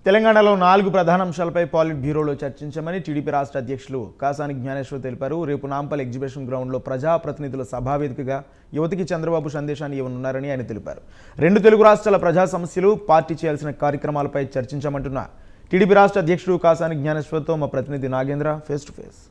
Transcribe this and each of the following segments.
తెలంగాణలో నాలుగు ప్రధాన అంశాలపై పాలిట్ బ్యూరోలో చర్చించామని టీడీపీ రాష్ట్ర అధ్యక్షులు కాసాని జ్ఞానేశ్వర్ తెలిపారు రేపు నాంపల్ ఎగ్జిబిషన్ గ్రౌండ్లో ప్రజాప్రతినిధుల సభా వేదికగా యువతికి చంద్రబాబు సందేశాన్ని ఇవ్వనున్నారని ఆయన తెలిపారు రెండు తెలుగు రాష్ట్రాల ప్రజా సమస్యలు పార్టీ చేయాల్సిన కార్యక్రమాలపై చర్చించామంటున్న టీడీపీ రాష్ట్ర అధ్యక్షుడు కాసాని జ్ఞానేశ్వర్తో మా ప్రతినిధి Nagendra face to face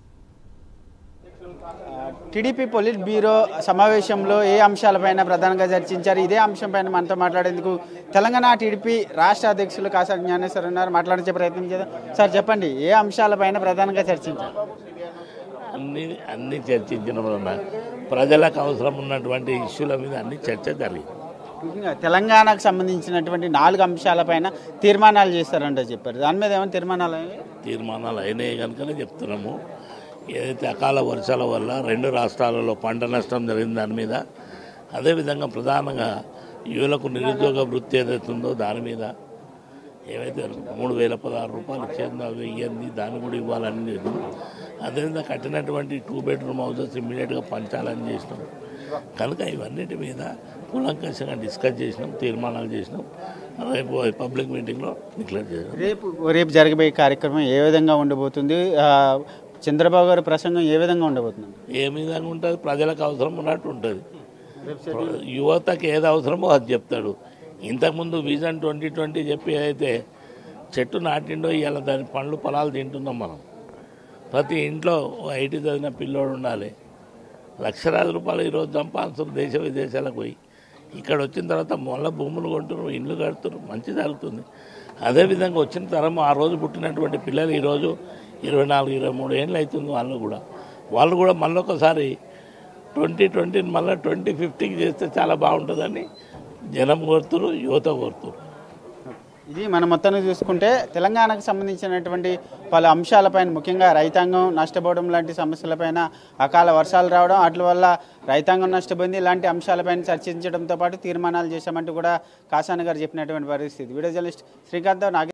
TDP politburo సమావేశంలో ఏ అంశాలపైన ప్రధానంగా చర్చించారు ఇదే అంశంపైన మనతో మాట్లాడేందుకు తెలంగాణ టీడీపీ రాష్ట్ర అధ్యక్షులు కాసా జ్ఞానేశ్వర్ ఉన్నారు మాట్లాడించే ప్రయత్నం చేద్దాం సార్ చెప్పండి ఏ అంశాలపైన ప్రధానంగా చర్చించారు అన్ని అన్ని చర్చించిన వలన ప్రజలకు అవసరం ఉన్నటువంటి ఇష్యూల మీద అన్ని చర్చ జరిగింది ముఖ్యంగా తెలంగాణకు సంబంధించినటువంటి నాలుగు అంశాలపైన తీర్మానాలు చేస్తారంట చెప్పారు దాని మీద ఏమైనా తీర్మానాలు అయ్యాయి? తీర్మానాలు అయినాయి కనుకనే చెప్తున్నాము ఏదైతే అకాల వర్షాల వల్ల రెండు రాష్ట్రాలలో పంట నష్టం జరిగిన దాని మీద అదేవిధంగా ప్రధానంగా యువలకు నిరుద్యోగ వృత్తి ఏదైతే ఉందో దాని మీద ఏవైతే మూడు వేల పదహారు రూపాయలు ఇచ్చేందో అవి ఇవ్వండి దాన్ని కూడా ఇవ్వాలని లేదు అదేవిధంగా కట్టినటువంటి టూ బెడ్రూమ్ హౌసెస్ ఇమ్మీడియట్గా పంచాలని చేసినాం కనుక ఇవన్నిటి మీద కూలంకషంగా డిస్కస్ చేసినాం తీర్మానాలు చేసినాం రేపు పబ్లిక్ మీటింగ్లో డిక్లేర్ చేసినాం రేపు రేపు జరగబోయే కార్యక్రమం ఏ విధంగా ఉండబోతుంది ఆ, చంద్రబాబు గారి ప్రసంగం ఏ విధంగా ఉండబోతుంది ఏ విధంగా ఉంటుంది ప్రజలకు అవసరం ఉన్నట్టు ఉంటుంది యువతకి ఏది అవసరమో అది చెప్తాడు ఇంతకుముందు విజన్ ట్వంటీ ట్వంటీ చెప్పి ఏదైతే చెట్టు నాటిండో ఇవాళ దాని పండ్లు పొలాలు తింటున్నాం మనం ప్రతి ఇంట్లో ఓ ఐటీ చదివిన పిల్లోడు ఉండాలి లక్షలాది రూపాయలు ఈరోజు సంపాదిస్తున్నారు దేశ విదేశాలకు పోయి ఇక్కడ వచ్చిన తర్వాత మళ్ళీ భూములు కొంటున్నారు ఇండ్లు కడుతున్నారు మంచి జరుగుతుంది అదేవిధంగా వచ్చిన తరం ఆ రోజు పుట్టినటువంటి పిల్లలు ఈరోజు ఇరవై నాలుగు ఇరవై మూడు ఏళ్ళు అవుతుంది వాళ్ళు కూడా వాళ్ళు కూడా మళ్ళీ ఒకసారి ట్వంటీ ట్వంటీ మళ్ళీ ట్వంటీ ఫిఫ్టీకి చేస్తే చాలా బాగుంటుందని జనం కోరుతున్నారు యువత కోరుతున్నారు ఇది మనం మొత్తాన్ని చూసుకుంటే తెలంగాణకు సంబంధించినటువంటి పలు అంశాలపైన ముఖ్యంగా రైతాంగం నష్టపోవడం లాంటి సమస్యలపైన అకాల వర్షాలు రావడం వాటి వల్ల రైతాంగం నష్టపోయింది ఇలాంటి అంశాలపైన చర్చించడంతో పాటు తీర్మానాలు చేశామంటూ కూడా కాసాని గారు చెప్పినటువంటి పరిస్థితి వీడియో జర్నలిస్ట్ శ్రీకాంత్ నాగ